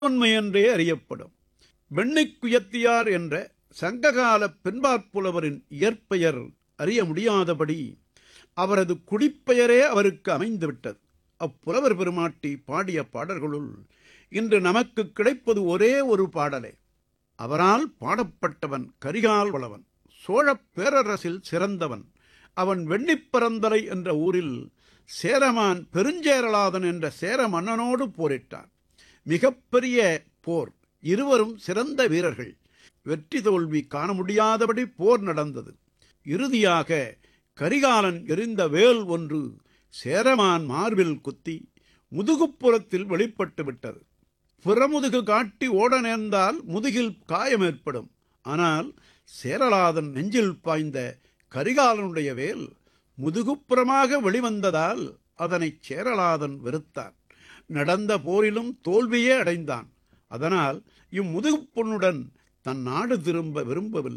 உண்மை என்றே அறியப்படும் வெண்ணிக்குயத்தியார் என்ற சங்ககால பெண்பாற்புலவரின் இயற்பெயர் அறிய முடியாதபடி அவரது குடிப்பெயரே அவருக்கு அமைந்துவிட்டது அப்புலவர் பெருமாட்டி பாடிய பாடல்களுள் இன்று நமக்கு கிடைப்பது ஒரே ஒரு பாடலே அவரால் பாடப்பட்டவன் கரிகால் வளவன் சோழப் பேரரசில் சிறந்தவன் அவன் வெண்ணிப்பரந்தலை என்ற ஊரில் சேரமான் பெருஞ்சேரலாதன் என்ற சேர மன்னனோடு போரிட்டான் மிகப்பெரிய போர் இருவரும் சிறந்த வீரர்கள் வெற்றி தோல்வி காண முடியாதபடி போர் நடந்தது இறுதியாக கரிகாலன் எறிந்த வேல் ஒன்று சேரமான் மார்பில் குத்தி முதுகுப்புறத்தில் வெளிப்பட்டு விட்டது புறமுதுகு காட்டி ஓட நேர்ந்தால் முதுகில் காயம் ஏற்படும் ஆனால் சேரலாதன் நெஞ்சில் பாய்ந்த கரிகாலனுடைய வேல் முதுகுப்புறமாக வெளிவந்ததால் அதனை சேரலாதன் வெறுத்தான் நடந்த போரிலும் தோல்வியே அடைந்தான் அதனால் இம்முதுகுப் பொண்ணுடன் தன் நாடு திரும்ப விரும்பவில்லை